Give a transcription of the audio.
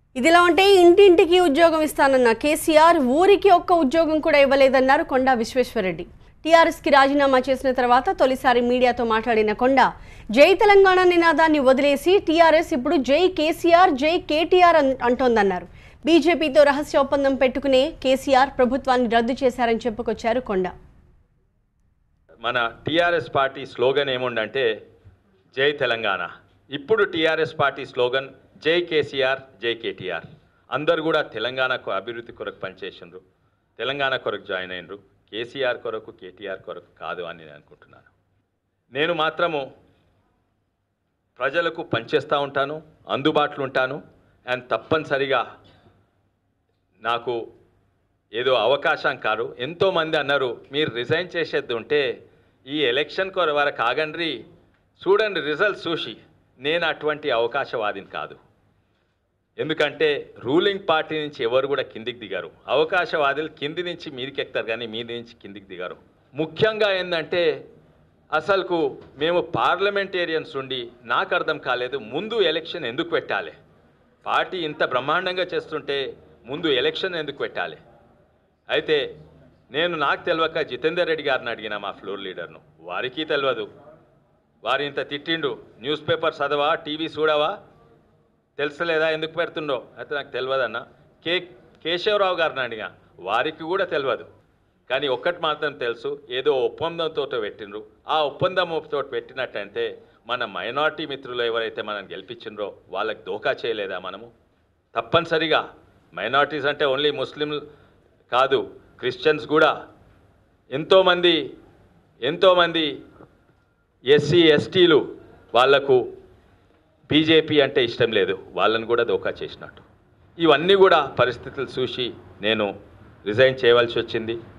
ఇదిలా ఉంటే ఇంటింటికి ఉద్యోగం ఇస్తానన్న కేసీఆర్ ఊరికి ఒక్క ఉద్యోగం కూడా ఇవ్వలేదన్నారు కొండా విశ్వేశ్వరరెడ్డి టీఆర్ఎస్కి రాజీనామా చేసిన తర్వాత తొలిసారి మీడియాతో మాట్లాడిన కొండ జై తెలంగాణ నినాదాన్ని వదిలేసి టీఆర్ఎస్ ఇప్పుడు జై కేసీఆర్ జై కేటీఆర్ అన్- అంటోందన్నారు బీజేపీతో రహస్య ఒప్పందం పెట్టుకునే కేసీఆర్ ప్రభుత్వాన్ని రద్దు చేశారని చెప్పుకొచ్చారు కొండ మన టీఆర్ఎస్ పార్టీ స్లోగన్ ఏముండంటే జై తెలంగాణ ఇప్పుడు టీఆర్ఎస్ పార్టీ స్లోగన్ జై కేసీఆర్ జై కేటీఆర్ అందరు కూడా తెలంగాణకు అభివృద్ధి కొరకు పనిచేసిండ్రు తెలంగాణ కొరకు జాయిన్ అయినరు కేసీఆర్ కొరకు కేటీఆర్ కొరకు కాదు అని నేను అనుకుంటున్నాను నేను మాత్రము ప్రజలకు పనిచేస్తూ ఉంటాను అందుబాటులో ఉంటాను అండ్ తప్పనిసరిగా నాకు ఏదో అవకాశం కాదు ఎంతోమంది అన్నారు మీరు రిజైన్ చేసేది ఉంటే ఈ ఎలక్షన్ కొర వరకు ఆగండ్రి చూడండి రిజల్ట్స్ చూసి నేను అటువంటి అవకాశవాదిని కాదు ఎందుకంటే రూలింగ్ పార్టీ నుంచి ఎవరు కూడా కిందికి దిగారు అవకాశవాదులు కింది నుంచి మీదికి ఎక్కుతారు కానీ మీది నుంచి కిందికి దిగారు ముఖ్యంగా ఏంటంటే అసలుకు మేము పార్లమెంటేరియన్స్ ఉండి నాకు అర్థం కాలేదు ముందు ఎలక్షన్ ఎందుకు పెట్టాలి పార్టీ ఇంత బ్రహ్మాండంగా చేస్తుంటే ముందు ఎలక్షన్ ఎందుకు పెట్టాలి అయితే నేను నాకు తెలియక జితేందర్ రెడ్డి గారిని అడిగిన మా ఫ్లోర్ లీడర్ను వారికి తెలియదు వారు ఇంత తిట్టిండు న్యూస్ పేపర్ చదవా టీవీ చూడవా తెలుసలేదా ఎందుకు పెడుతుండో అయితే నాకు తెలియదన్న కే కేశవరావు గారిని అడిగా వారికి కూడా తెలియదు కానీ ఒక్కటి మాత్రం తెలుసు ఏదో ఒప్పందంతో పెట్టిండ్రు ఆ ఒప్పందంతో పెట్టినట్టయితే మన మైనార్టీ మిత్రులు ఎవరైతే మనం గెలిపించిండ్రో వాళ్ళకి దోకా చేయలేదా మనము తప్పనిసరిగా మైనార్టీస్ అంటే ఓన్లీ ముస్లిం కాదు క్రిస్టియన్స్ కూడా ఎంతోమంది ఎంతోమంది ఎస్సీ ఎస్టీలు వాళ్లకు బీజేపీ అంటే ఇష్టం లేదు వాళ్ళని కూడా దోకా చేసినట్టు ఇవన్నీ కూడా పరిస్థితులు చూసి నేను రిజైన్ చేయవలసి వచ్చింది